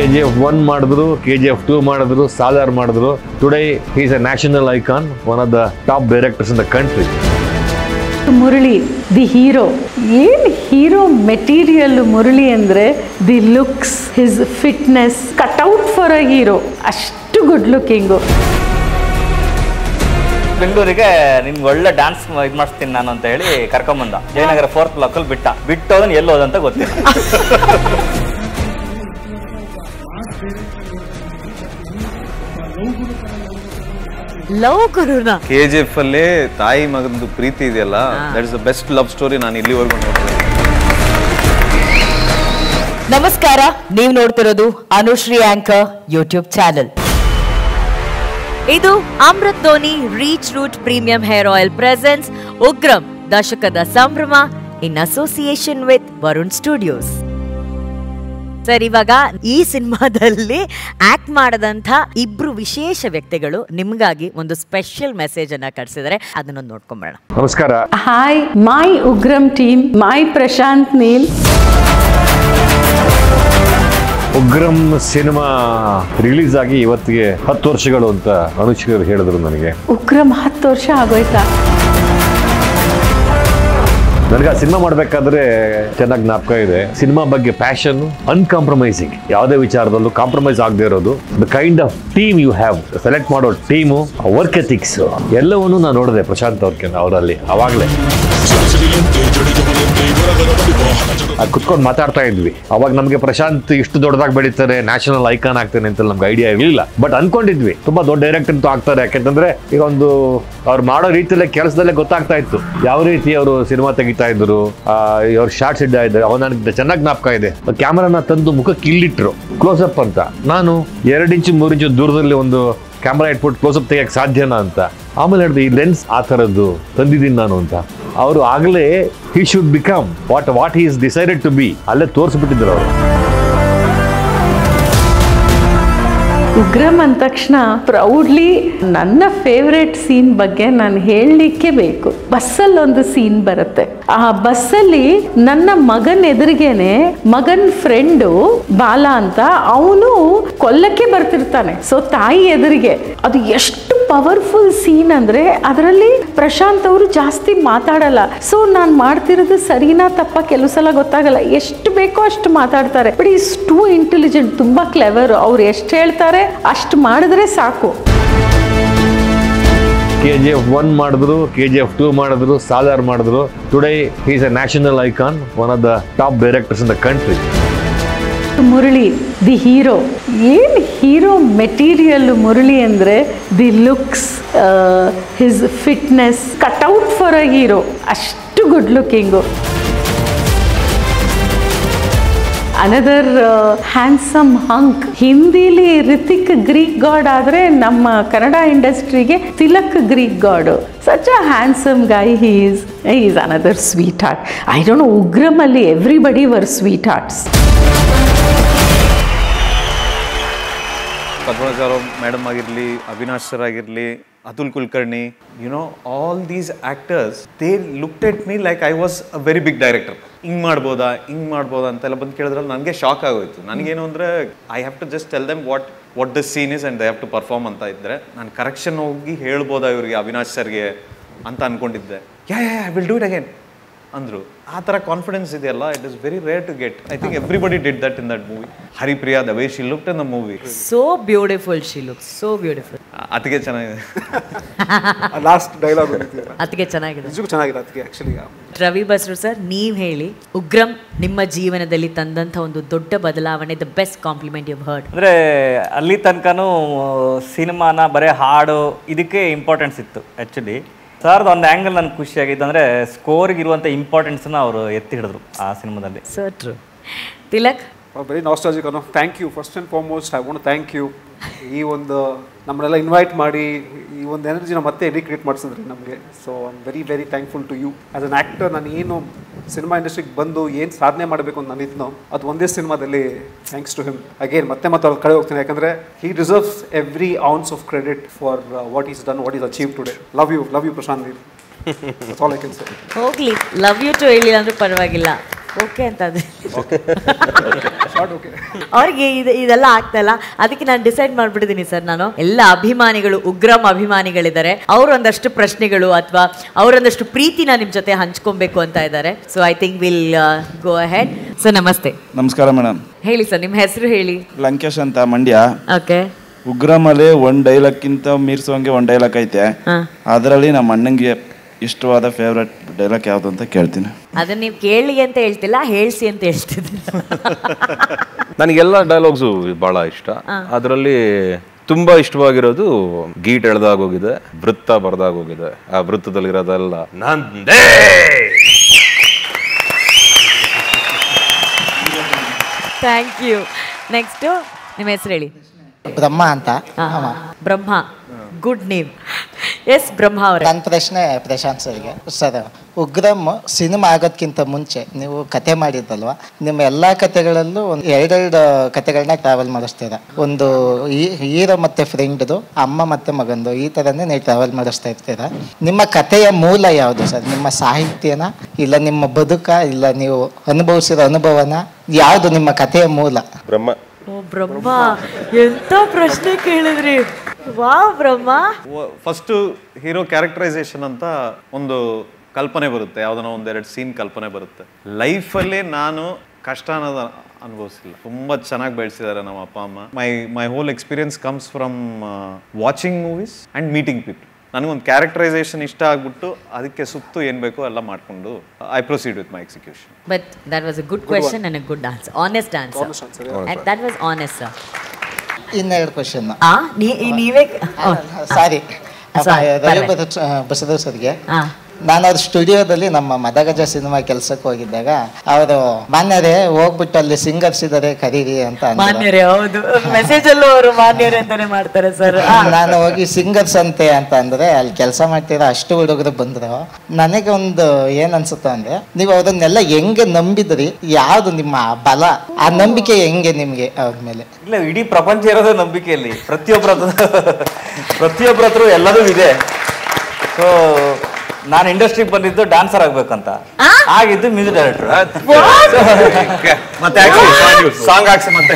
G F one ಮಾಡಿದ್ರು K G F two ಮಾಡಿದ್ರು ಸಾಲಾರ್ ಮಾಡಿದ್ರು today is a national icon one of the top directors in the country Murali the hero ಏನ್ hero material Murali ಅಂದ್ರೆ the looks his fitness cutout for a hero ಅಷ್ಟು good looking ಬೆಂಗಳೂರಿಗೆ ನಿಮ್ಗೆ ಒಳ್ಳೆ dance ಇದು ಮಾಡಿಸ್ತೀನಿ ನಾನು ಅಂತ ಹೇಳಿ ಕರ್ಕೊಂಬಂದ ಜಯನಗರ ಫೋರ್ತ್ ಬ್ಲಾಕಲ್ಲಿ ಬಿಟ್ಟ ಬಿಟ್ಟೋದನ್ನ ಎಲ್ಲೋದಂತ ಗೊತ್ತಿಲ್ಲ ಲವ್ ಗುರುನ ಕೆ ಜಿ ಎಫ್ ಅಲ್ಲಿ ತಾಯಿ ಮಗಂದು ಪ್ರೀತಿ ಇದೆಯಲ್ಲ that is the best love story ನಾನು ಇಲ್ಲಿವರೆಗೂ ನೋಡಿದೆ ನಮಸ್ಕಾರ ನೀವು ನೋಡ್ತಿರೋದು ಅನುಶ್ರೀ ಆಂಕರ್ ಯೂಟ್ಯೂಬ್ ಚಾನೆಲ್ ಇದು Amrit Dhoni reach root premium hair oil presence Ugramm ದಶಕದ ಸಂಭ್ರಮ in association with Varun studios sir ಇವಾಗ ಈ ಸಿನಿಮಾದಲ್ಲಿ ಆಕ್ಟ್ ಮಾಡದಂತ ಇಬ್ರು ವಿಶೇಷ ವ್ಯಕ್ತಿಗಳು ನಿಮ್ಗಾಗಿ ಒಂದು ಸ್ಪೆಷಲ್ ಮೆಸೇಜ್ ಅನ್ನ ಕಳಿಸಿದರೆ ಅದನ್ನೊಂದು ನೋಡ್ಕೊಂಬರೋಣ ನಮಸ್ಕಾರ hi my Ugramm team my Prashanth Neel Ugramm cinema release ಆಗಿ ಇವತ್ತಿಗೆ ಹತ್ತು ವರ್ಷಗಳು ಅಂತ ಅನುಷ್ಕರ್ ಹೇಳಿದ್ರು ನನಗೆ ಉಗ್ರಂ ಹತ್ತು ವರ್ಷ ಆಗೋಯ್ತಾ ನನಗೆ ಆ ಸಿನಿಮಾ ಮಾಡಬೇಕಾದ್ರೆ ಚೆನ್ನಾಗಿ ಜ್ಞಾಪಕ ಇದೆ ಸಿನಿಮಾ ಬಗ್ಗೆ ಪ್ಯಾಷನ್ ಅನ್ಕಾಂಪ್ರಮೈಸಿಂಗ್ ಯಾವುದೇ ವಿಚಾರದಲ್ಲೂ ಕಾಂಪ್ರಮೈಸ್ ಆಗದೆ ಇರೋದು the kind of team you have select ಮಾಡೋ ಟೀಮು ವರ್ಕ್ ಎಥಿಕ್ಸ್ ಎಲ್ಲವನ್ನೂ ನಾನು ನೋಡಿದೆ ಪ್ರಶಾಂತ್ ಅವ್ರಿಗೆ ಅವರಲ್ಲಿ ಅವಾಗಲೇ ಕುತ್ಕೊಂಡು ಮಾತಾಡ್ತಾ ಇದ್ವಿ ಅವಾಗ ನಮಗೆ ಪ್ರಶಾಂತ್ ಇಷ್ಟು ದೊಡ್ಡದಾಗಿ ಬೆಳೀತಾರೆ ನ್ಯಾಷನಲ್ ಐಕಾನ್ ಆಗ್ತಾನೆ ಅಂತ ನಮ್ಗೆ ಐಡಿಯಾ ಇರಲಿಲ್ಲ ಬಟ್ ಅನ್ಕೊಂಡಿದ್ವಿ ತುಂಬಾ ದೊಡ್ಡ ಡೈರೆಕ್ಟರ್ ಅಂತೂ ಆಗ್ತಾರೆ ಯಾಕೆಂತಂದ್ರೆ ಈಗ ಒಂದು ಅವ್ರು ಮಾಡೋ ರೀತಿಯಲ್ಲೇ ಕೆಲಸದಲ್ಲೇ ಗೊತ್ತಾಗ್ತಾ ಇತ್ತು ಯಾವ ರೀತಿ ಅವರು ಸಿನಿಮಾ ತೆಗಿತಾ ಇದ್ರು ಅವ್ರ ಶಾರ್ಟ್ಸ್ ಇಡ್ತಾ ಇದ್ದಾರೆ ಅವ ನನಗೆ ಚೆನ್ನಾಗಿ ಜ್ಞಾಪಕ ಇದೆ ಕ್ಯಾಮರಾನ ತಂದು ಮುಖಕ್ಕೆ ಇಲ್ಲಿಟ್ರು ಕ್ಲೋಸ್ ಅಪ್ ಅಂತ ನಾನು ಎರಡು ಇಂಚು ಮೂರು ಇಂಚು ದೂರದಲ್ಲಿ ಒಂದು ಕ್ಯಾಮ್ರಾ ಇಟ್ಬಿಟ್ಟು ಕ್ಲೋಸ್ ಅಪ್ ತೆಗಿಯಕ್ಕೆ ಸಾಧ್ಯನಾ ಅಂತ ಆಮೇಲೆ ಹೇಳಿದೆ ಈ ಲೆನ್ಸ್ ಆ ಥರದ್ದು ತಂದಿದ್ದೀನಿ ನಾನು ಅಂತ ಅವರು ಆಗಲೇ he should become what what is decided to be ಅಲ್ಲೇ ತೋರಿಸ್ಬಿಟ್ಟಿದ್ರು ಅವರು ಉಗ್ರಂ ಅಂದ ತಕ್ಷಣ ಪ್ರೌಡ್ಲಿ ನನ್ನ ಫೇವ್ರೆಟ್ ಸೀನ್ ಬಗ್ಗೆ ನಾನು ಹೇಳಲಿಕ್ಕೆ ಬೇಕು ಬಸ್ಸಲ್ಲಿ ಒಂದು ಸೀನ್ ಬರುತ್ತೆ ಆ ಬಸ್ಸಲ್ಲಿ ನನ್ನ ಮಗನ ಎದುರಿಗೇನೆ ಮಗನ್ ಫ್ರೆಂಡು ಬಾಲ ಅಂತ ಅವನು ಕೊಲ್ಲಕ್ಕೆ ಬರ್ತಿರ್ತಾನೆ ಸೊ ತಾಯಿ ಎದುರಿಗೆ ಅದು ಎಷ್ಟು ಪವರ್ಫುಲ್ ಸೀನ್ ಅಂದ್ರೆ ಅದರಲ್ಲಿ ಪ್ರಶಾಂತ್ ಅವರು ಜಾಸ್ತಿ ಮಾತಾಡಲ್ಲ ಸೊ ನಾನು ಮಾಡ್ತಿರೋದು ಸರಿನಾ ತಪ್ಪ ಕೆಲವು ಸಲ ಗೊತ್ತಾಗಲ್ಲ ಎಷ್ಟು ಬೇಕೋ ಅಷ್ಟು ಮಾತಾಡ್ತಾರೆ ಬಟ್ ಈಸ್ ಟೂ ಇಂಟೆಲಿಜೆಂಟ್ ತುಂಬಾ ಕ್ಲೆವರ್ ಅವ್ರು ಎಷ್ಟು ಹೇಳ್ತಾರೆ ಅಷ್ಟು ಮಾಡಿದ್ರೆ ಸಾಕು ಕೆ ಜಿ ಎಫ್ ಒನ್ ಮಾಡಿದ್ರು ಕೆ ಜಿ ಎಫ್ ಟೂ ಮಾಡಿದ್ರು ಸಾಲಾರ್ ಮಾಡಿದ್ರು today is a national icon one of the top directors in the country Murali the hero ಏನ್ ಹೀರೋ ಮೆಟೀರಿಯಲ್ ಮುರಳಿ ಅಂದ್ರೆ the looks his fitness cutout for a hero ಅಷ್ಟು good looking another handsome hunk ಹಿಂದಿಲಿ Hrithik Greek god ಆದ್ರೆ ನಮ್ಮ ಕನ್ನಡ ಇಂಡಸ್ಟ್ರಿಗೆ Tilak Greek god such a handsome guy he is is another sweetheart I don't know ಉಗ್ರಮಲ್ಲಿ everybody were sweethearts Padmaraj ಅವರು madam ಆಗಿರಲಿ Avinash sir ಆಗಿರಲಿ Atul Kulkarni you know all these actors they looked at me like I was a very big director ಹಿಂಗ್ ಮಾಡ್ಬೋದಾ ಹಿಂಗ್ ಮಾಡ್ಬೋದಾ ಅಂತೆಲ್ಲ ಬಂದು ಕೇಳಿದ್ರಲ್ಲಿ ನನಗೆ ಶಾಕ್ ಆಗೋಯ್ತು ನನಗೇನು ಅಂದರೆ I have to just tell them what what the scene is and they have to perform ಅಂತ ಇದ್ದರೆ ನಾನು ಕರೆಕ್ಷನ್ ಹೋಗಿ ಹೇಳ್ಬೋದಾ ಇವರಿಗೆ ಅವಿನಾಶ್ ಸರ್ಗೆ ಅಂತ ಅನ್ಕೊಂಡಿದ್ದೆ yeah yeah I will do it again ಅಂದರು ಆ ಥರ ಕಾನ್ಫಿಡೆನ್ಸ್ ಇದೆಯಲ್ಲ it is very rare to get I think everybody did that in that movie Haripriya the way she looked in the movie so beautiful she look so beautiful ಅದಕ್ಕೆ ಚೆನ್ನಾಗಿದೆ last dialogue ಅದಕ್ಕೆ ಚೆನ್ನಾಗಿದೆ ನಿಜಕ್ಕೂ ಚೆನ್ನಾಗಿದೆ ಅದಕ್ಕೆ ಆ್ಯಕ್ಚುಲಿ ರವಿ ಬಸ್ರು ಸರ್ ನೀವು ಹೇಳಿ ಉಗ್ರಂ ನಿಮ್ಮ ಜೀವನದಲ್ಲಿ ತಂದಂಥ ಒಂದು ದೊಡ್ಡ ಬದಲಾವಣೆ the best compliment you heard ಅಂದರೆ ಅಲ್ಲಿ ತನಕನೂ ಸಿನಿಮಾನ ಬರೀ ಹಾಡು ಇದಕ್ಕೆ ಇಂಪಾರ್ಟೆನ್ಸ್ ಇತ್ತು ಆ್ಯಕ್ಚುಲಿ ಸರ್ದು ಒಂದು ಆ್ಯಂಗಲ್ ನನಗೆ ಖುಷಿಯಾಗಿದ್ದು ಅಂದರೆ ಸ್ಕೋರ್ಗೆ ಇರುವಂಥ ಇಂಪಾರ್ಟೆನ್ಸ್ನ ಅವರು ಎತ್ತಿ ಹಿಡಿದ್ರು ಆ ಸಿನಿಮಾದಲ್ಲಿ sir true Tilak very nostalgic ಅನ್ನೋ thank you first and foremost I want thank you ಈ ಒಂದು ನಮ್ಮನ್ನೆಲ್ಲ ಇನ್ವೈಟ್ ಮಾಡಿ ಈ ಒಂದು ಎನರ್ಜಿನ ಮತ್ತೆ ರೀಕ್ರಿಯೇಟ್ ಮಾಡಿಸಿದ್ರಿ ನಮಗೆ so I am very very thankful to you as an actor ನಾನು ಏನು ಸಿನಿಮಾ ಇಂಡಸ್ಟ್ರಿಗೆ ಬಂದು ಏನು ಸಾಧನೆ ಮಾಡಬೇಕು ಅಂತ ನಾನು ಇದ್ನೋ ಅದು ಒಂದೇ ಸಿನಿಮಾದಲ್ಲಿ ಥ್ಯಾಂಕ್ಸ್ ಟು ಹಿಮ್ ಅಗೇನ್ ಮತ್ತೆ ಮತ್ತೆ ಅವ್ರ ಕಡೆ ಹೋಗ್ತೀನಿ ಯಾಕಂದರೆ he deserves every ounce of credit for what is done what is achieve today love you love you Prashanth Neel all I can say ಹೋಗ್ಲಿ ಲವ್ ಯು ಟು ಹೇಳಿ ಅಂದ್ರೆ ಪರವಾಗಿಲ್ಲ ಓಕೆ ಅಂತ ಅದೇ ನಾಟ್ ಓಕೆ ಅವ್ರಿಗೆ ಇದು ಇದೆಲ್ಲ ಆಗ್ತಾ ಇಲ್ಲ ಅದಕ್ಕೆ ನಾನು ಡಿಸೈಡ್ ಮಾಡ್ಬಿಟ್ಟಿದ್ದೀನಿ ಸರ್ ನಾನು ಎಲ್ಲ ಅಭಿಮಾನಿಗಳು ಉಗ್ರಂ ಅಭಿಮಾನಿಗಳಿದ್ದಾರೆ ಅವರೊಂದಷ್ಟು ಪ್ರಶ್ನೆಗಳು ಅಥವಾ ಅವರೊಂದಷ್ಟು ಪ್ರೀತಿನ ನಿಮ್ಮ ಜೊತೆ ಹಂಚ್ಕೊಬೇಕು ಅಂತ ಇದ್ದಾರೆ so I think will go ahead sir ನಮಸ್ತೆ ನಮಸ್ಕಾರ ಮೇಡಮ್ ಹೇಳಿ ಸರ್ ನಿಮ್ಮ ಹೆಸರು ಹೇಳಿ ಲಂಕೇಶ್ ಅಂತ ಮಂಡ್ಯ ಓಕೆ ಉಗ್ರಮಲ್ಲಿ ಒಂದು ಡೈಲಾಗ್ಗಿಂತ ಮೀರ್ಸೋಂಗೆ ಒಂದು ಡೈಲಾಗ್ ಐತೆ ಹಾಂ ಅದರಲ್ಲಿ ನಮ್ಮ ಅಣ್ಣಂಗೆ ಇಷ್ಟವಾದ ಫೇವ್ರೆಟ್ ಡೈಲಾಗ್ ಯಾವುದು ಅಂತ ಕೇಳ್ತೀನಿ ಅದನ್ನ ನೀವು ಕೇಳಿ ಅಂತ ಹೇಳ್ತಿಲ್ಲ ಹೇಳ್ಸಿ ಅಂತ ಹೇಳ್ತಿದ್ದೀನಿ ನನಗೆಲ್ಲ ಡೈಲಾಗ್ಸು ಭಾಳ ಇಷ್ಟ ಅದರಲ್ಲಿ ತುಂಬಾ ಇಷ್ಟವಾಗಿರೋದು ಗೀಟ್ ಎಳ್ದಾಗೋಗಿದೆ ವೃತ್ತ ಬರ್ದಾಗೋಗಿದೆ ಆ ವೃತ್ತದಲ್ಲಿರೋದೆಲ್ಲ ನಂದೇ ಥ್ಯಾಂಕ್ ಯು ನೆಕ್ಸ್ಟು ನಿಮ್ಮ ಹೆಸರು ಹೇಳಿ ಬ್ರಹ್ಮ ಅಂತ ಹಾಂ Brahma good name yes Brahma ಅವರೇ ನನ್ನ ಪ್ರಶ್ನೆ ಪ್ರಶಾಂತ್ ಸರ್ಗೆ ಸರ್ ಉಗ್ರಂ ಸಿನಿಮಾ ಆಗೋದ್ಕಿಂತ ಮುಂಚೆ ನೀವು ಕತೆ ಮಾಡಿದ್ದಲ್ವಾ ನಿಮ್ಮ ಎಲ್ಲ ಕತೆಗಳಲ್ಲೂ ಒಂದು ಎರಡೆರಡು ಕತೆಗಳನ್ನ ಟ್ರಾವೆಲ್ ಮಾಡಿಸ್ತೀರ ಒಂದು ಹೀರೋ ಮತ್ತೆ ಫ್ರೆಂಡ್ದು ಅಮ್ಮ ಮತ್ತೆ ಮಗಂದು ಈ ಥರನೇ ನೀವು ಟ್ರಾವೆಲ್ ಮಾಡಿಸ್ತಾ ಇರ್ತೀರ ನಿಮ್ಮ ಕಥೆಯ ಮೂಲ ಯಾವುದು ಸರ್ ನಿಮ್ಮ ಸಾಹಿತ್ಯನ ಇಲ್ಲ ನಿಮ್ಮ ಬದುಕ ಇಲ್ಲ ನೀವು ಅನುಭವಿಸಿರೋ ಅನುಭವನ ಯಾವುದು ನಿಮ್ಮ ಕಥೆಯ ಮೂಲ ಬ್ರಹ್ಮ ಓ ಬ್ರಹ್ಮ ಎಂತ ಪ್ರಶ್ನೆ ಕೇಳಿದ್ರಿ ವಾ ಬ್ರಹ್ಮ ಫಸ್ಟು ಹೀರೋ ಕ್ಯಾರೆಕ್ಟರೈಸೇಷನ್ ಅಂತ ಒಂದು ಕಲ್ಪನೆ ಬರುತ್ತೆ ಯಾವ್ದನೋ ಒಂದೆರಡು ಸೀನ್ ಕಲ್ಪನೆ ಬರುತ್ತೆ ಲೈಫಲ್ಲಿ ನಾನು ಕಷ್ಟ ಅನ್ನೋದು ಅನುಭವಿಸಿಲ್ಲ ತುಂಬ ಚೆನ್ನಾಗಿ ಬೆಳೆಸಿದ್ದಾರೆ ನಮ್ಮ ಅಪ್ಪ ಅಮ್ಮ my my whole experience comes from watching movies and meeting people ನನಗೊಂದು ಕ್ಯಾರೆಕ್ಟರೈಸೇಷನ್ ಇಷ್ಟ ಆಗ್ಬಿಟ್ಟು ಅದಕ್ಕೆ ಸುತ್ತು ಏನು ಬೇಕೋ ಎಲ್ಲ ಮಾಡಿಕೊಂಡು I proceed with my execution but that was a good question and a good answer honest answer and that was honest sir ಇನ್ನೆರಡು ಕ್ವಶನ್ ಆ ನೀ- ನೀವೇ ಸಾರಿ Sorry, ರವಿ ಬಸದೇವ್ ಸರ್ಗೆ ಹಾ ನಾನು ಅವ್ರ ಸ್ಟುಡಿಯೋದಲ್ಲಿ ನಮ್ಮ ಮದಗಜ ಸಿನಿಮಾ ಕೆಲ್ಸಕ್ಕೆ ಹೋಗಿದ್ದಾಗ ಅವರು ಮಾನ್ಯರೇ ಹೋಗ್ಬಿಟ್ಟು ಅಲ್ಲಿ ಸಿಂಗರ್ಸ್ ಇದ್ದಾರೆ ಕರೀರಿ ಅಂತ ಅಂದ್ರು. ಮಾನ್ಯರೇ ಹೌದು ಮೆಸೇಜ್ ಅಲ್ಲೂ ಅವರು ಮಾನ್ಯರೇ ಅಂತಾನೆ ಮಾಡ್ತಾರೆ ಸರ್ ನಾನು ಹೋಗಿ ಸಿಂಗರ್ಸ್ ಅಂತೆ ಅಂತ ಅಂದ್ರೆ ಅಲ್ಲಿ ಕೆಲಸ ಮಾಡ್ತೀರಾ ಅಷ್ಟು ಹುಡುಗರು ಬಂದ್ರು ನನಗೆ ಒಂದು ಏನ್ ಅನ್ಸುತ್ತೆ ಅಂದ್ರೆ ನೀವು ಅದನ್ನೆಲ್ಲ ಹೆಂಗೆ ನಂಬಿದ್ರಿ ಯಾವ್ದು ನಿಮ್ಮ ಬಲ ಆ ನಂಬಿಕೆ ಹೆಂಗೆ ನಿಮ್ಗೆ ಅವ್ರ ಮೇಲೆ ಇಲ್ಲ ಇಡೀ ಪ್ರಪಂಚ ಇರೋದೇ ನಂಬಿಕೆಯಲ್ಲಿ ಪ್ರತಿಯೊಬ್ಬರ ಪ್ರತಿಯೊಬ್ಬರ ಹತ್ರ ಎಲ್ಲದೂ ಇದೆ ಸೊ ನಾನು ಇಂಡಸ್ಟ್ರಿಗೆ ಬಂದಿದ್ದು ಡಾನ್ಸರ್ ಆಗ್ಬೇಕಂತ ಆಗಿದ್ದು ಮ್ಯೂಸಿಕ್ ಡೈರೆಕ್ಟರ್ ಮತ್ತೆ ಸಾಂಗ್ ಹಾಕ್ಸಿ ಮತ್ತೆ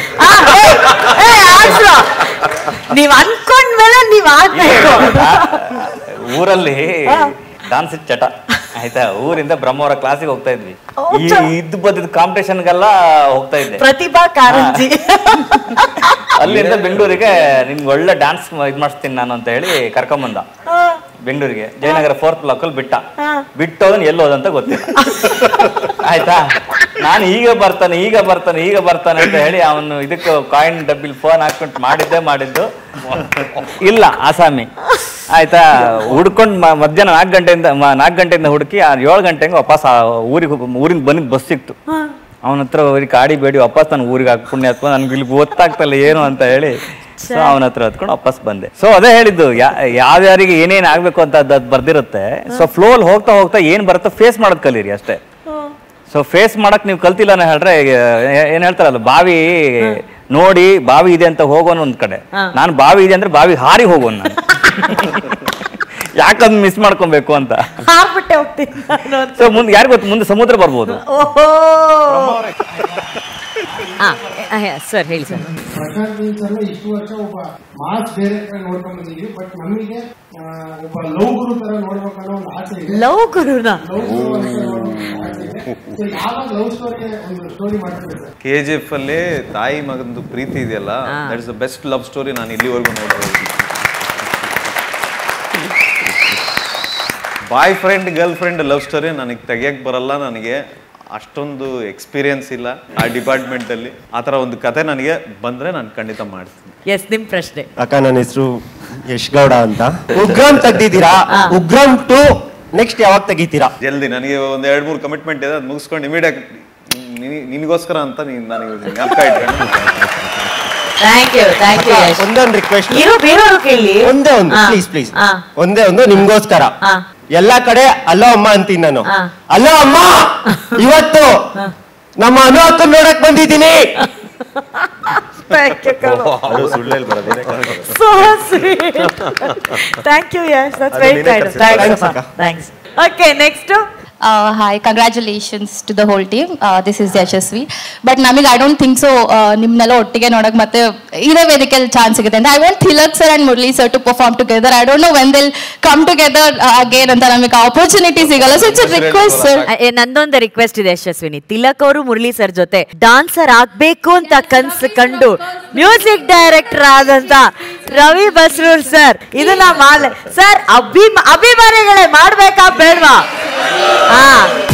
ನೀವ್ ಅನ್ಕೊಂಡ್ಮೇಲೆ ನೀವ್ ಆಗ್ಬೇಕು ಊರಲ್ಲಿ ಡಾನ್ಸ್ ಚಟ ಆಯ್ತಾ ಊರಿಂದ ಬ್ರಹ್ಮವರ ಕ್ಲಾಸಿಗೆ ಹೋಗ್ತಾ ಇದ್ವಿ ಈ ಇದ್ದು ಬಂದಿದ್ದ ಕಾಂಪಿಟೇಷನ್ಗೆಲ್ಲ ಹೋಗ್ತಾ ಇದ್ದೆ ಪ್ರತಿಭಾ ಕಾರಂಜಿ ಅಲ್ಲಿಂದ ಬೆಂಗಳೂರಿಗೆ ನಿನ್ಗೆ ಒಳ್ಳೆ ಡ್ಯಾನ್ಸ್ ಇದ್ ಮಾಡಿಸ್ತೀನಿ ನಾನು ಅಂತ ಹೇಳಿ ಕರ್ಕೊಂಬಂದ ಬೆಂಗಳೂರಿಗೆ ಜಯನಗರ ಫೋರ್ತ್ ಬ್ಲಾಕ್ ಅಲ್ಲಿ ಬಿಟ್ಟ ಬಿಟ್ಟೋದನ್ ಎಲ್ಲೋದಂತ ಗೊತ್ತಿಲ್ಲ ಆಯ್ತಾ ನಾನು ಈಗ ಬರ್ತಾನೆ ಈಗ ಬರ್ತಾನೆ ಈಗ ಬರ್ತಾನೆ ಅಂತ ಹೇಳಿ ಅವನು ಇದಕ್ಕೆ ಕಾಯಿನ್ ಡಬ್ಬಿಲ್ ಫೋನ್ ಹಾಕೊಂಡು ಮಾಡಿದ್ದೆ ಮಾಡಿದ್ದು ಇಲ್ಲ ಆಸಾಮಿ ಆಯ್ತಾ ಹುಡ್ಕೊಂಡು ಮಧ್ಯಾಹ್ನ ನಾಲ್ಕು ಗಂಟೆಯಿಂದ ನಾಲ್ಕು ಗಂಟೆಯಿಂದ ಹುಡುಕಿ ಏಳು ಗಂಟೆಗೆ ವಾಪಸ್ ಆ ಊರಿಗೆ ಹೋಗ್- ಊರಿಂದ ಬಂದಿದ್ದು ಬಸ್ ಸಿಕ್ತು ಅವನ ಹತ್ರ ಹೋಗಿ ಕಾಡಿ ಬೇಡಿ ವಾಪಸ್ ನಾನು ಊರಿಗೆ ಹಾಕಿ ಪುಣ್ಯ ಹತ್ಕೊಂಡು ನನ್ಗೆ ಇಲ್ಲಿ ಗೊತ್ತಾಗ್ತಲ್ಲ ಏನು ಅಂತ ಹೇಳಿ ಸೊ ಅವನ ಹತ್ರ ಹತ್ಕೊಂಡು ವಾಪಸ್ ಬಂದೆ ಸೊ ಅದೇ ಹೇಳಿದ್ದು ಯಾ- ಯಾವ್ಯಾರಿಗೆ ಏನೇನ್ ಆಗ್ಬೇಕು ಅಂತ ಅದ್ ಅದ್ ಬರ್ದಿರುತ್ತೆ ಸೊ ಫ್ಲೋ ಅಲ್ಲಿ ಹೋಗ್ತಾ ಹೋಗ್ತಾ ಏನ್ ಬರುತ್ತೋ ಫೇಸ್ ಮಾಡೋದ್ ಕಲೀರಿ ಅಷ್ಟೇ ಸೊ ಫೇಸ್ ಮಾಡಕ್ ನೀವು ಕಲ್ತಿಲ್ಲ ಅಂತ ಹೇಳಿದ್ರೆ ಏ- ಏನ್ ಹೇಳ್ತಾರಲ್ಲ ಬಾವಿ ನೋಡಿ ಬಾವಿ ಇದೆ ಅಂತ ಹೋಗೋನು ಒಂದ್ ಕಡೆ ನಾನು ಬಾವಿ ಇದೆ ಅಂದ್ರೆ ಬಾವಿ ಹಾರಿ ಹೋಗೋನು ನಾನು ಯಾಕಂದ್ ಮಿಸ್ ಮಾಡ್ಕೊಬೇಕು ಅಂತ ಹಾರ್ಬಿಟ್ಟೆ ಹೋಗ್ತೀನಿ ನಾನು ಅಂತ. ಸೊ ಮುಂದೆ ಯಾರು ಗೊತ್ತು ಮುಂದೆ ಸಮುದ್ರ ಬರ್ಬೋದು ಓಹೋ ಸರ್ ಹೇಳಿ ಸರ್ ಪ್ರಕಾಶ್ ಎಲ್ಲ ಇಷ್ಟು ವರ್ಷ ಒಬ್ಬ ಮಾಸ್ ಡೈರೆಕ್ಟರ್ ನೋಡ್ಕೊಂಡ್ ಬಂದಿದ್ವಿ ಬಟ್ ನಮಗೆ ಆ, ಒಬ್ಬ ಲವ್ ಗುರು ತರ ನೋಡ್ಬೇಕನ್ನೋ ಒಂದು ಆಸೆ ಇದೆ ಲವ್ ಗುರುನ ಲವ್ ಗುರು ಅಂತ ನೋಡ್ಬೇಕು ಅಂತ ಆಸೆ ಇದೆ So, ಯಾವಾಗ ಲವ್ ಸ್ಟೋರಿ ಒಂದು ಸ್ಟೋರಿ ಮಾಡ್ತೀವಿ ಸರ್ ಕೆ ಜಿ ಎಫ್ ಅಲ್ಲಿ ತಾಯಿ ಮಗಂದು ಪ್ರೀತಿ ಇದೆಯಲ್ಲ that is the best love story ನಾನು ಇಲ್ಲಿವರೆಗೂ ನೋಡಿರೋದು boyfriend girlfriend love story ನನಗೆ ತೆಗಿಯಕ್ ಬರಲ್ಲ ನನಗೆ ಅಷ್ಟೊಂದು ಎಕ್ಸ್ಪೀರಿಯನ್ಸ್ ಇಲ್ಲ ಆ ಡಿಪಾರ್ಟ್ಮೆಂಟ್ ಅಲ್ಲಿ ಆ ಥರ ಒಂದು ಕತೆ ನನಗೆ ಬಂದ್ರೆ ನಾನು ಖಂಡಿತ ಮಾಡ್ತೀನಿ ಎಸ್ ನಿಮ್ ಪ್ರಶ್ನೆ ಅಕ್ಕ ನನ್ನ ಹೆಸರು ಯಶ್ ಗೌಡ ಅಂತ ಉಗ್ರಂ ತೆಗ್ದಿದ್ದೀರಾ ಉಗ್ರಂ ಟು ನೆಕ್ಸ್ಟ್ ಯಾವಾಗ ತೆಗಿತೀರಾ ಜಲ್ದಿ ನನಗೆ ಒಂದು ಎರಡು ಮೂರು ಕಮಿಟ್ಮೆಂಟ್ ಇದೆ ಅದು ಮುಗಿಸ್ಕೊಂಡು ಇಮಿಡಿಯೇಟ್ ನಿನಗೋಸ್ಕರ ಅಂತ ನೀನು ನನಗೆ ಜ್ಞಾಪಕ ಇಟ್ಕೊಂಡು ಥ್ಯಾಂಕ್ ಯು ಥ್ಯಾಂಕ್ ಯು ಒಂದೊಂದು ರಿಕ್ವೆಸ್ಟ್ ಇರೋ ಬೇರೆಯವರು ಕೇಳಿ ಒಂದೇ ಒಂದು ಹಾ. ಪ್ಲೀಸ್ ಪ್ಲೀಸ್ ಹಾ. ಒಂದೇ ಒಂದು ನಿಮ್ಗೋಸ್ಕರ ಹಾ. ಎಲ್ಲಾ ಕಡೆ ಅಲ್ಲೋ ಅಮ್ಮ ಅಂತೀನಿ ನಾನು ಹಾ. ಅಲ್ಲೋ ಅಮ್ಮ ಇವತ್ತು ನಮ್ಮ ಅನು ಅಕ್ಕ ನೋಡಕ್ ಬಂದಿದ್ದೀನಿ ಥ್ಯಾಂಕ್ ಯು ಅದು ಸುಳ್ಳಲ್ಲಿ ಬರೋದೇ so sweet thank you Yash that's very kind Thanks, thanks ಅಕ್ಕ. Thanks okay next hi congratulations to the whole team this is Yashasvi but ನಮಗೆ ಐ ಡೋಂಟ್ ಥಿಂಕ್ ಸೊ ನಿಮ್ಮನ್ನೆಲ್ಲ ಒಟ್ಟಿಗೆ ನೋಡಕ್ ಮತ್ತೆ ಇದೇ ವೇದಿಕೆಯಲ್ಲಿ ಚಾನ್ಸ್ ಸಿಗುತ್ತೆ ಅಂತ I want Tilak sir and Murali sir to perform together I don't know when they'll come together again ಅಂತ ನಮಗೆ ಆಪರ್ಚುನಿಟಿ ಸಿಗಲ್ಲ ಸೊ ಇಟ್ಸ್ ರಿಕ್ವೆಸ್ಟ್ ಸರ್ ಏ, ನಂದೊಂದು ರಿಕ್ವೆಸ್ಟ್ ಇದೆ ಯಶಸ್ವಿನಿ ತಿಲಕ್ ಅವರು ಮುರಳಿ ಸರ್ ಜೊತೆ ಡಾನ್ಸರ್ ಆಗ್ಬೇಕು ಅಂತ ಕನ್ಸು ಕಂಡು ಮ್ಯೂಸಿಕ್ ಡೈರೆಕ್ಟರ್ ಆದಂತ ರವಿ ಬಸ್ರೂರ್ ಸರ್ ಇದನ್ನ ಮಾಲೆ ಸರ್ ಅಭಿಮ ಅಭಿಮಾನಿಗಳೇ ಮಾಡ್ಬೇಕಾ ಬೇಡ್ವಾ ಹಾ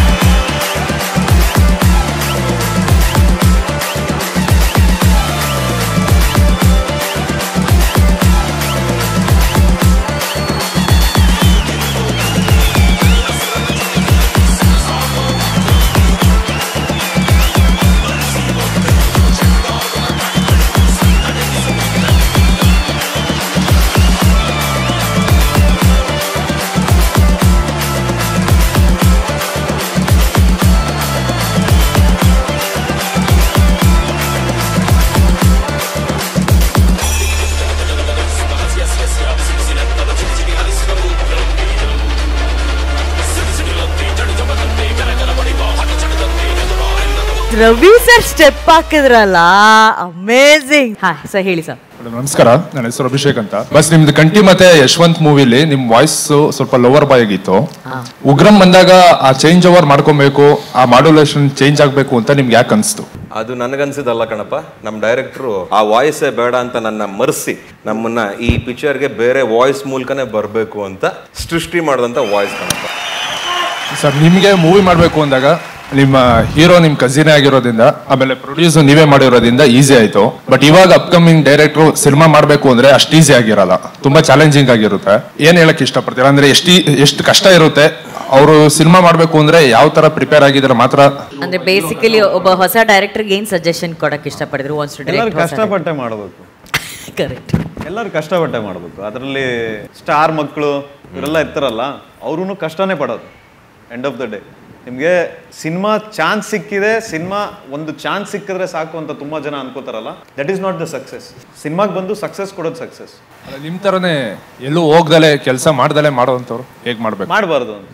ರವಿ ಸರ್ ಸ್ಟೆಪ್ ಹಾಕಿದ್ರಲ್ಲ ಅಮೇಝಿಂಗ್ ಹಾ ಸರ್ ಹೇಳಿ ಸರ್ ನಮಸ್ಕಾರ ನನ್ನ ಹೆಸರು ಅಭಿಷೇಕ್ ಅಂತ ಬಸ್ ನಿಮ್ದು ಕಂಟಿ ಮತ್ತೆ ಯಶವಂತ್ ಮೂವಿಲಿ ನಿಮ್ ವಾಯ್ಸ್ ಸ್ವಲ್ಪ ಲೋವರ್ ಬಾಯ್ ಆಗಿತ್ತು ಉಗ್ರಂ ಬಂದಾಗ ಆ ಚೇಂಜ್ ಓವರ್ ಮಾಡ್ಕೊಬೇಕು ಆ ಮಾಡ್ಯುಲೇಷನ್ ಚೇಂಜ್ ಆಗ್ಬೇಕು ಅಂತ ನಿಮ್ಗೆ ಯಾಕೆ ಅನ್ಸ್ತು ಅದು ನನಗನ್ಸಿದಲ್ಲ ಕಣಪ್ಪ ನಮ್ಮ ಡೈರೆಕ್ಟ್ರು ಆ ವಾಯ್ಸೇ ಬೇಡ ಅಂತ ನನ್ನ ಮರೆಸಿ ನಮ್ಮನ್ನ ಈ ಪಿಕ್ಚರ್ಗೆ ಬೇರೆ ವಾಯ್ಸ್ ಮೂಲಕನೇ ಬರಬೇಕು ಅಂತ ಸೃಷ್ಟಿ ಮಾಡಿದಂಥ ವಾಯ್ಸ್ ಕಣಪ್ಪ ಸರ್ ನಿಮ್ಗೆ ಮೂವಿ ಮಾಡ್ಬೇಕು ಅಂದಾಗ ನಿಮ್ಮ ಹೀರೋ ನಿಮ್ ಕಸಿನೇ ಆಗಿರೋದ್ರಿಂದ ಆಮೇಲೆ ಪ್ರೊಡ್ಯೂಸ್ ನೀವೇ ಮಾಡಿರೋದ್ರಿಂದ ಈಸಿ ಆಯ್ತು ಬಟ್ ಇವಾಗ ಅಪ್ಕಮಿಂಗ್ ಡೈರೆಕ್ಟ್ರು ಸಿನಿಮಾ ಮಾಡ್ಬೇಕು ಅಂದ್ರೆ ಅಷ್ಟು ಈಸಿ ಆಗಿರಲ್ಲ ತುಂಬಾ ಚಾಲೆಂಜಿಂಗ್ ಆಗಿರುತ್ತೆ ಏನ್ ಹೇಳಕ್ ಇಷ್ಟಪಡ್ತೀರಾ ಅಂದ್ರೆ ಎಷ್ಟು ಎಷ್ಟು ಕಷ್ಟ ಇರುತ್ತೆ ಅವರು ಸಿನಿಮಾ ಮಾಡ್ಬೇಕು ಅಂದ್ರೆ ಯಾವ ತರ ಪ್ರಿಪೇರ್ ಆಗಿದ್ರೆ ಮಾತ್ರ ಅಂದ್ರೆ ಬೇಸಿಕಲಿ ಒಬ್ಬ ಹೊಸ ಡೈರೆಕ್ಟರ್ಗೆ ಏನ್ ಸಜೆಷನ್ ಕೊಡಕ್ ಇಷ್ಟಪಡಿದ್ರು ವಾನ್ಸ್ ಟು ಎಲ್ಲರೂ ಕಷ್ಟಪಟ್ಟೆ ಮಾಡಬೇಕು ಕರೆಕ್ಟ್ ಎಲ್ಲರೂ ಕಷ್ಟಪಟ್ಟೆ ಮಾಡಬೇಕು ಅದರಲ್ಲಿ ಸ್ಟಾರ್ ಮಕ್ಕಳು ಇವರೆಲ್ಲ ಇರ್ತಾರಲ್ಲ ಅವ್ರೂ ಕಷ್ಟನೇ ಪಡೋದು ಎಂಡ್ ಆಫ್ ದ ಡೇ ನಿಮಗೆ ಸಿನಿಮಾ ಚಾನ್ಸ್ ಸಿಕ್ಕಿದೆ ಸಿನಿಮಾ ಒಂದು ಚಾನ್ಸ್ ಸಿಕ್ಕಿದ್ರೆ ಸಾಕು ಅಂತ ತುಂಬಾ ಜನ ಅನ್ಕೋತಾರಲ್ಲ that is not the success ಸಿನಿಮಾಗೆ ಬಂದು ಸಕ್ಸಸ್ ಕೊಡೋದು ಸಕ್ಸಸ್ ನಿಮ್ ತರನೇ ಎಲ್ಲೂ ಹೋಗ್ದಲೆ ಕೆಲಸ ಮಾಡ್ದಲೆ ಮಾಡೋವಂಥವ್ರು ಹೇಗ್ ಮಾಡ್ಬೇಕು ಮಾಡಬಾರ್ದು ಅಂತ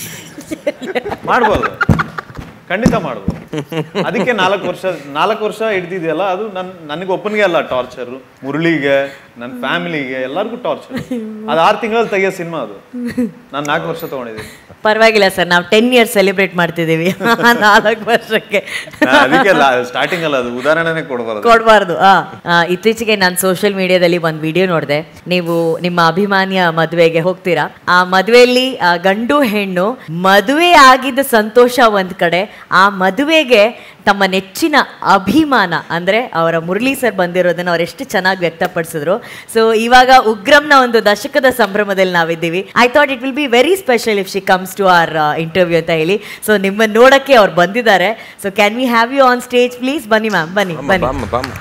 ಮಾಡ್ಬಾರ್ದು ಖಂಡಿತ ಮಾಡ್ಬೋದು ಅದಕ್ಕೆ ನಾಲ್ಕು ವರ್ಷ ನಾಲ್ಕು ವರ್ಷ ಹಿಡ್ದಿದೆಯಲ್ಲ ಅದು ನನ್ ನನಗೆ ಒಬ್ಬನಿಗೆ ಅಲ್ಲ ಟಾರ್ಚರ್ ಮುರಳಿಗೆ ನನ್ನ ಫ್ಯಾಮಿಲಿಗೆ ಎಲ್ಲರಿಗೂ ಟಾರ್ಚರ್ ಅದು ಆರು ತಿಂಗಳಲ್ಲಿ ತೆಗಿಯೋ ಸಿನಿಮಾ ಅದು ನಾನು ನಾಲ್ಕು ವರ್ಷ ತಗೊಂಡಿದ್ದೀನಿ ಪರವಾಗಿಲ್ಲ ಸರ್ ನಾವು ಟೆನ್ ಇಯರ್ಸ್ ಸೆಲೆಬ್ರೇಟ್ ಮಾಡ್ತಿದ್ದೀವಿ ನಾಲ್ಕು ವರ್ಷಕ್ಕೆ ನಾ ಅದಕ್ಕೆ ಸ್ಟಾರ್ಟಿಂಗ್ ಅಲ್ಲ ಅದು ಉದಾಹರಣೆನೇ ಕೊಡಬಾರ್ದು ಕೊಡಬಾರ್ದು ಇತ್ತೀಚೆಗೆ ನಾನು ಸೋಷಿಯಲ್ ಮೀಡಿಯಾದಲ್ಲಿ ಒಂದು ವಿಡಿಯೋ ನೋಡಿದೆ ನೀವು ನಿಮ್ಮ ಅಭಿಮಾನಿಯ ಮದುವೆಗೆ ಹೋಗ್ತೀರಾ ಆ ಮದುವೆಯಲ್ಲಿ ಆ ಗಂಡು ಹೆಣ್ಣು ಮದುವೆ ಆಗಿದ್ದ ಸಂತೋಷ ಒಂದ್ ಕಡೆ ಆ ಮದುವೆಗೆ ತಮ್ಮ ನೆಚ್ಚಿನ ಅಭಿಮಾನ ಅಂದ್ರೆ ಅವರ ಮುರಳಿ ಸರ್ ಬಂದಿರೋದನ್ನ ಅವ್ರು ಎಷ್ಟು ಚೆನ್ನಾಗಿ ವ್ಯಕ್ತಪಡಿಸಿದ್ರು ಸೊ ಇವಾಗ ಉಗ್ರಂನ ಒಂದು ದಶಕದ ಸಂಭ್ರಮದಲ್ಲಿ ನಾವಿದ್ದೀವಿ I thought it will be very special if she comes to our interview ಅಂತ ಹೇಳಿ ಸೊ ನಿಮ್ಮನ್ನ ನೋಡಕ್ಕೆ ಅವ್ರು ಬಂದಿದ್ದಾರೆ so can we have you on stage please ಬನ್ನಿ ಮ್ಯಾಮ್ ಬನ್ನಿ ಬನ್ನಿ ಬಾಮ್ಮ ಬಾಮ್ಮ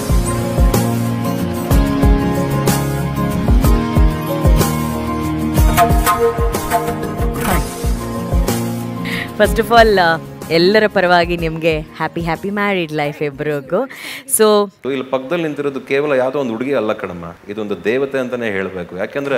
ಫಸ್ಟ್ ಆಫ್ ಆಲ್ ಎಲ್ಲರ ಪರವಾಗಿ ನಿಮಗೆ ಹ್ಯಾಪಿ ಹ್ಯಾಪಿ ಮ್ಯಾರಿಡ್ ಲೈಫ್ ಇಬ್ಬರಿಗೂ ಸೊ ಇಲ್ಲಿ ಪಕ್ಕದಲ್ಲಿ ನಿಂತಿರೋದು ಕೇವಲ ಯಾವುದೋ ಒಂದು ಹುಡುಗಿ ಅಲ್ಲ ಕಣಮ್ಮ ಇದೊಂದು ದೇವತೆ ಅಂತಾನೆ ಹೇಳಬೇಕು ಯಾಕೆಂದ್ರೆ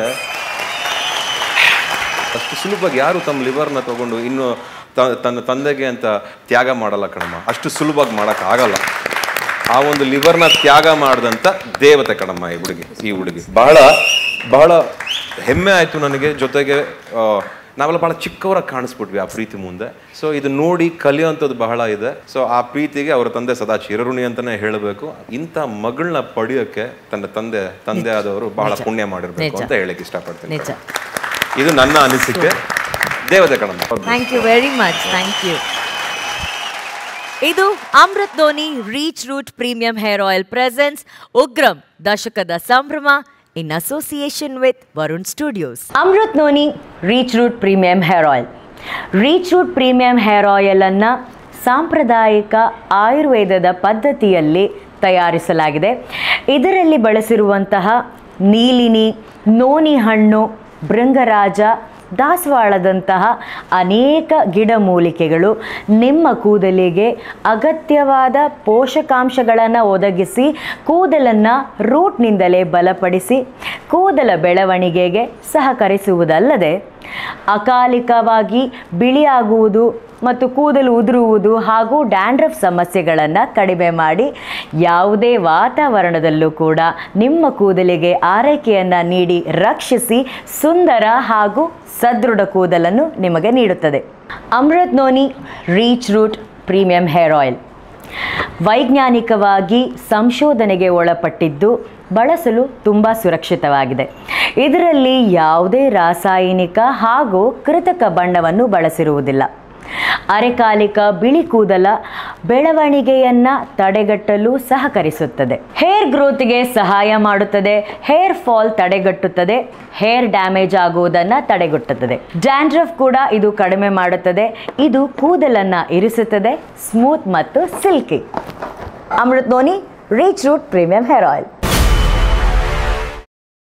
ಅಷ್ಟು ಸುಲಭವಾಗಿ ಯಾರು ತಮ್ಮ ಲಿವರ್ನ ತಗೊಂಡು ಇನ್ನು ತ- ತನ್ನ ತಂದೆಗೆ ಅಂತ ತ್ಯಾಗ ಮಾಡಲ್ಲ ಕಣಮ್ಮ ಅಷ್ಟು ಸುಲಭವಾಗಿ ಮಾಡಕ್ ಆಗಲ್ಲ ಆ ಒಂದು ಲಿವರ್ನ ತ್ಯಾಗ ಮಾಡಿದಂಥ ದೇವತೆ ಕಣಮ್ಮ ಈ ಹುಡುಗಿ ಈ ಹುಡುಗಿ ಬಹಳ ಬಹಳ ಹೆಮ್ಮೆ ಆಯ್ತು ನನಗೆ ಜೊತೆಗೆ ಆ, ನಾವೆಲ್ಲ ಬಹಳ ಚಿಕ್ಕವರಾಗಿ ಕಾಣಿಸ್ಬಿಟ್ವಿ ಆ ಪ್ರೀತಿ ಮುಂದೆ ಸೊ ಇದು ನೋಡಿ ಕಲಿಯುವಂಥದ್ದು ಬಹಳ ಇದೆ ಸೊ ಆ ಪ್ರೀತಿಗೆ ಅವರ ತಂದೆ ಸದಾ ಚಿರಋಣಿ ಅಂತಾನೆ ಹೇಳಬೇಕು ಇಂಥ ಮಗಳನ್ನ ಪಡೆಯೋಕೆ ತನ್ನ ತಂದೆ ತಂದೆ ಆದವರು ಬಹಳ ಪುಣ್ಯ ಮಾಡಿರ್ಬೇಕು ನಿಜ. ಅಂತ ಹೇಳಕ್ ಇಷ್ಟಪಡ್ತೀನಿ ನಿಜ ಇದು ನನ್ನ ಅನಿಸಿಕೆ ದೇವತೆ ಕಣಮ್ಮ thank you very much thank you ಇದು Amrit Dhoni reach root premium hair oil presence Ugramm ದಶಕದ ಸಂಭ್ರಮ in association with Varun studios Amrit Dhoni reach root premium hair oil reach root premium hair oil ಅನ್ನ ಸಾಂಪ್ರದಾಯಿಕ ಆಯುರ್ವೇದದ ಪದ್ಧತಿಯಲ್ಲಿ ತಯಾರಿಸಲಾಗಿದೆ ಇದರಲ್ಲಿ ಬಳಸಿರುವಂತಹ ನೀಲಿನಿ ನೋನಿ ಹಣ್ಣು ಭೃಂಗರಾಜ ದಾಸವಾಳದಂತಹ ಅನೇಕ ಗಿಡಮೂಲಿಕೆಗಳು ನಿಮ್ಮ ಕೂದಲಿಗೆ ಅಗತ್ಯವಾದ ಪೋಷಕಾಂಶಗಳನ್ನು ಒದಗಿಸಿ ಕೂದಲನ್ನು ರೂಟ್ನಿಂದಲೇ ಬಲಪಡಿಸಿ ಕೂದಲ ಬೆಳವಣಿಗೆಗೆ ಸಹಕರಿಸುವುದಲ್ಲದೆ ಅಕಾಲಿಕವಾಗಿ ಬಿಳಿಯಾಗುವುದು ಮತ್ತು ಕೂದಲು ಉದುರುವುದು ಹಾಗೂ ಡ್ಯಾಂಡ್ರಫ್ ಸಮಸ್ಯೆಗಳನ್ನು ಕಡಿಮೆ ಮಾಡಿ ಯಾವುದೇ ವಾತಾವರಣದಲ್ಲೂ ಕೂಡ ನಿಮ್ಮ ಕೂದಲಿಗೆ ಆರೈಕೆಯನ್ನು ನೀಡಿ ರಕ್ಷಿಸಿ ಸುಂದರ ಹಾಗೂ ಸದೃಢ ಕೂದಲನ್ನು ನಿಮಗೆ ನೀಡುತ್ತದೆ Amrut Noni reach root premium hair oil ವೈಜ್ಞಾನಿಕವಾಗಿ ಸಂಶೋಧನೆಗೆ ಒಳಪಟ್ಟಿದ್ದು ಬಳಸಲು ತುಂಬ ಸುರಕ್ಷಿತವಾಗಿದೆ ಇದರಲ್ಲಿ ಯಾವುದೇ ರಾಸಾಯನಿಕ ಹಾಗೂ ಕೃತಕ ಬಣ್ಣವನ್ನು ಬಳಸಿರುವುದಿಲ್ಲ ಅರೆಕಾಲಿಕ ಬಿಳಿ ಕೂದಲ ಬೆಳವಣಿಗೆಯನ್ನು ತಡೆಗಟ್ಟಲು ಸಹಕರಿಸುತ್ತದೆ ಹೇರ್ ಗ್ರೋತ್ಗೆ ಸಹಾಯ ಮಾಡುತ್ತದೆ ಹೇರ್ ಫಾಲ್ ತಡೆಗಟ್ಟುತ್ತದೆ ಹೇರ್ ಡ್ಯಾಮೇಜ್ ಆಗುವುದನ್ನು ತಡೆಗಟ್ಟುತ್ತದೆ ಡ್ಯಾಂಡ್ರಫ್ ಕೂಡ ಇದು ಕಡಿಮೆ ಮಾಡುತ್ತದೆ ಇದು ಕೂದಲನ್ನು ಇರಿಸುತ್ತದೆ ಸ್ಮೂತ್ ಮತ್ತು silky Amrut Noni reach root premium hair oil